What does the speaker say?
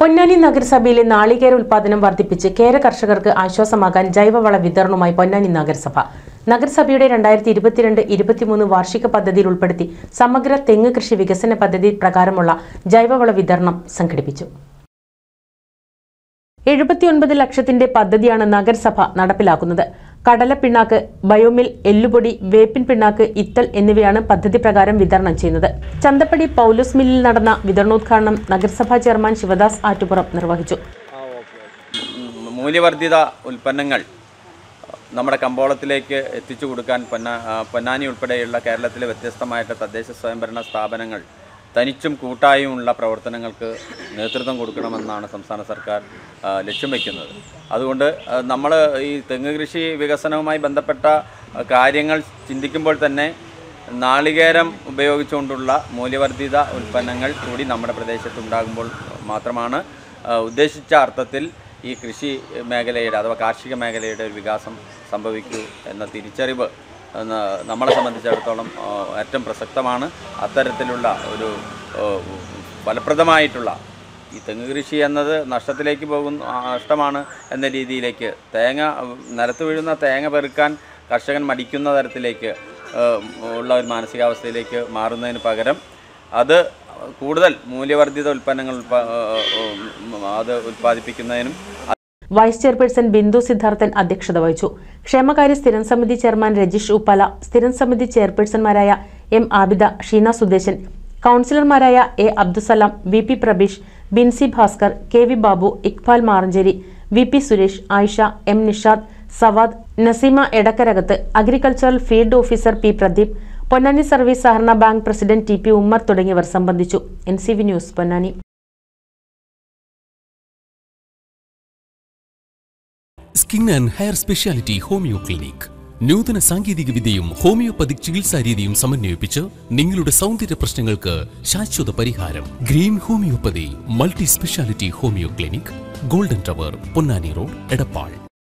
പൊന്നാനി നഗരസഭയിലെ നാളികേര ഉൽപാദനം വർദ്ധിപ്പിച്ച് കേര കർഷകർക്ക് ആശ്വാസമാകാൻ ജൈവവള വിതരണവുമായി പൊന്നാനി നഗരസഭ നഗരസഭയുടെ രണ്ടായിരത്തി ഇരുപത്തിരണ്ട് ഇരുപത്തിമൂന്ന് വാർഷിക പദ്ധതിയിൽ ഉൾപ്പെടുത്തി സമഗ്ര തെങ്ങ് കൃഷി വികസന പദ്ധതി പ്രകാരമുള്ള ജൈവവള വിതരണം സംഘടിപ്പിച്ചു എഴുപത്തിയൊൻപത് ലക്ഷത്തിന്റെ പദ്ധതിയാണ് നഗരസഭ നടപ്പിലാക്കുന്നത് കടലപ്പിണ്ണാക്ക് ബയോമിൽ എല്ലുപൊടി വേപ്പിൻ പിണ്ണാക്ക് ഇത്തൽ എന്നിവയാണ് പദ്ധതി പ്രകാരം വിതരണം ചെയ്യുന്നത് ചന്തപ്പടി പൗലോസ് മില്ലിൽ നടന്ന വിതരണോദ്ഘാടനം നഗരസഭാ ചെയർമാൻ ശിവദാസ് ആറ്റുപുറം നിർവഹിച്ചു ഉം, മൂല്യവർദ്ധിത ഉൽപ്പന്നങ്ങൾ നമ്മുടെ കമ്പോളത്തിലേക്ക് എത്തിച്ചു കൊടുക്കാൻ പൊന്നാ ആ, പൊന്നാനി ഉൾപ്പെടെയുള്ള കേരളത്തിലെ വ്യത്യസ്തമായിട്ട് തദ്ദേശ സ്വയംഭരണ സ്ഥാപനങ്ങൾ തനിച്ചും കൂട്ടായുമുള്ള പ്രവർത്തനങ്ങൾക്ക് നേതൃത്വം കൊടുക്കണമെന്നാണ് സംസ്ഥാന സർക്കാർ ആ, ലക്ഷ്യം വയ്ക്കുന്നത് അതുകൊണ്ട് നമ്മൾ ഈ തെങ്ങ് കൃഷി വികസനവുമായി ബന്ധപ്പെട്ട ആ, കാര്യങ്ങൾ ചിന്തിക്കുമ്പോൾ തന്നെ നാളികേരം ഉപയോഗിച്ചുകൊണ്ടുള്ള മൂല്യവർദ്ധിത ഉൽപ്പന്നങ്ങൾ കൂടി നമ്മുടെ പ്രദേശത്തുണ്ടാകുമ്പോൾ മാത്രമാണ് ആ, ഉദ്ദേശിച്ച അർത്ഥത്തിൽ ഈ കൃഷി മേഖലയുടെ അഥവാ കാർഷിക മേഖലയുടെ ഒരു വികാസം സംഭവിക്കൂ എന്ന തിരിച്ചറിവ് എന്ന നമ്മളെ സംബന്ധിച്ചിടത്തോളം ആ, ഏറ്റവും പ്രസക്തമാണ് അത്തരത്തിലുള്ള ഒരു ആ, ഫലപ്രദമായിട്ടുള്ള ഈ തെങ്ങ് കൃഷി എന്നത് നഷ്ടത്തിലേക്ക് പോകുന്ന ആ, നഷ്ടമാണ് എന്ന രീതിയിലേക്ക് തേങ്ങ ഉം, നിലത്ത് വീഴുന്ന തേങ്ങ പെറുക്കാൻ കർഷകൻ മടിക്കുന്ന തരത്തിലേക്ക് ആ, ഉള്ള ഒരു മാനസികാവസ്ഥയിലേക്ക് മാറുന്നതിന് പകരം അത് കൂടുതൽ മൂല്യവർദ്ധിത ഉൽപ്പന്നങ്ങൾ ഉൽപാ- ആ, ഉം, അത് ഉൽപ്പാദിപ്പിക്കുന്നതിനും വൈസ് ചെയർപേഴ്സൺ ബിന്ദു സിദ്ധാർത്ഥൻ അധ്യക്ഷത വഹിച്ചു ക്ഷേമകാര്യ സ്ഥിരം സമിതി ചെയർമാൻ രജീഷ് ഉപ്പല സ്ഥിരം സമിതി ചെയർപേഴ്സൺമാരായ എം ആബിദ ഷീന സുദേശൻ കൗൺസിലർമാരായ A Abdussalam V P Prabeesh Binsy Bhaskar K V Babu Iqbal Maranchery V P Suresh Ayisha M Nishad Savad Naseema Edakkarakath agricultural field officer P Pradeep Ponnani service സഹകരണ bank president T P Ummer തുടങ്ങിയവർ സംബന്ധിച്ചു N C V news Ponnani skin and hair speciality homoeo clinic നൂതന സാങ്കേതിക വിദ്യയും ഹോമിയോപ്പതിക് ചികിത്സാ രീതിയും സമന്വയിപ്പിച്ച് നിങ്ങളുടെ സൗന്ദര്യ പ്രശ്നങ്ങൾക്ക് ശാശ്വത പരിഹാരം green homoeopathy multi speciality homoeo clinic golden tower Ponnani road Edappal